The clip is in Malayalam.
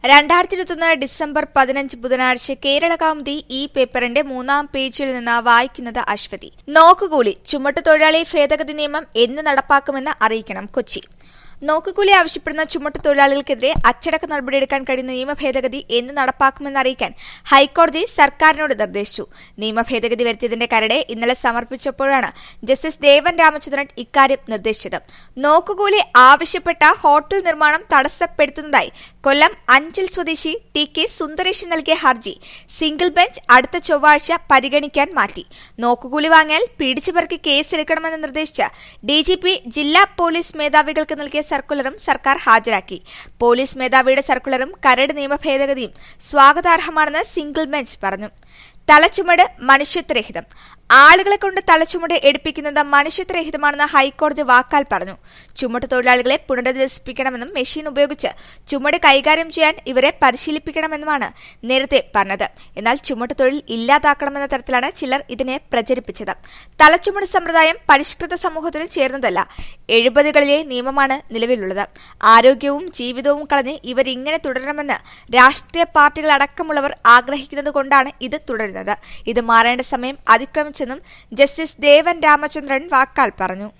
രണ്ടായിരത്തി ഇരുപത്തൊന്ന് ഡിസംബർ പതിനഞ്ച് ബുധനാഴ്ച കേരള കൗമുദി ഈ പേപ്പറിന്റെ മൂന്നാം പേജിൽ നിന്ന് വായിക്കുന്നത് അശ്വതി നോക്കുകൂലി ചുമട്ടുതൊഴിലാളി ഭേദഗതി നിയമം എന്ന് നടപ്പാക്കുമെന്ന് അറിയിക്കണം കൊച്ചി നോക്കുകൂലി ആവശ്യപ്പെടുന്ന ചുമട്ടുതൊഴിലാളികൾക്കെതിരെ അച്ചടക്ക നടപടിയെടുക്കാൻ കഴിയുന്ന നിയമ ഭേദഗതി എന്ന് നടപ്പാക്കുമെന്ന് അറിയിക്കാൻ ഹൈക്കോടതി സർക്കാരിനോട് നിർദ്ദേശിച്ചു നിയമ ഭേദഗതി വരുത്തിയതിന്റെ കരട് ഇന്നലെ സമർപ്പിച്ചപ്പോഴാണ് ജസ്റ്റിസ് ദേവൻ രാമചന്ദ്രൻ ഇക്കാര്യം നിർദ്ദേശിച്ചത് നോക്കുകൂലി ആവശ്യപ്പെട്ട ഹോട്ടൽ നിർമ്മാണം തടസ്സപ്പെടുത്തുന്നതായി കൊല്ലം അഞ്ചൽ സ്വദേശി ടി കെ സുന്ദരേശൻ നൽകിയ ഹർജി സിംഗിൾ ബെഞ്ച് അടുത്ത ചൊവ്വാഴ്ച പരിഗണിക്കാൻ മാറ്റി നോക്കുകൂലി വാങ്ങിയാൽ പിടിച്ചുപെറുക്കി കേസെടുക്കണമെന്ന് നിർദ്ദേശിച്ച ഡിജിപി ജില്ലാ പോലീസ് മേധാവികൾക്ക് നൽകിയ സർക്കുലറും സർക്കാർ ഹാജരാക്കി പോലീസ് മേധാവിയുടെ സർക്കുലറും കരട് നിയമ ഭേദഗതിയും സ്വാഗതാർഹമാണെന്ന് സിംഗിൾ ബെഞ്ച് പറഞ്ഞു തലച്ചുമട് മനുഷ്യത്വരഹിതം ആളുകളെ കൊണ്ട് തലച്ചുമട് എടുപ്പിക്കുന്നത് മനുഷ്യത്വരഹിതമാണെന്ന് ഹൈക്കോടതി വാക്കാൽ പറഞ്ഞു ചുമട്ട് തൊഴിലാളികളെ പുനരധിവസിപ്പിക്കണമെന്നും മെഷീൻ ഉപയോഗിച്ച് ചുമട് കൈകാര്യം ചെയ്യാൻ ഇവരെ പരിശീലിപ്പിക്കണമെന്നുമാണ് നേരത്തെ പറഞ്ഞത് എന്നാൽ ചുമട്ട് തൊഴിൽ ഇല്ലാതാക്കണമെന്ന തരത്തിലാണ് ചിലർ ഇതിനെ പ്രചരിപ്പിച്ചത് തലച്ചുമട് സമ്പ്രദായം പരിഷ്കൃത സമൂഹത്തിൽ ചേർന്നതല്ല എഴുപതുകളിലെ നിയമമാണ് നിലവിലുള്ളത് ആരോഗ്യവും ജീവിതവും കളഞ്ഞ് ഇവർ ഇങ്ങനെ തുടരണമെന്ന് രാഷ്ട്രീയ പാർട്ടികൾ അടക്കമുള്ളവർ ആഗ്രഹിക്കുന്നത് കൊണ്ടാണ് ഇത് തുടരുന്നത് ഇത് മാറേണ്ട സമയം അതിക്രമിച്ചെന്നും ജസ്റ്റിസ് ദേവൻ രാമചന്ദ്രൻ വാക്കാൽ പറഞ്ഞു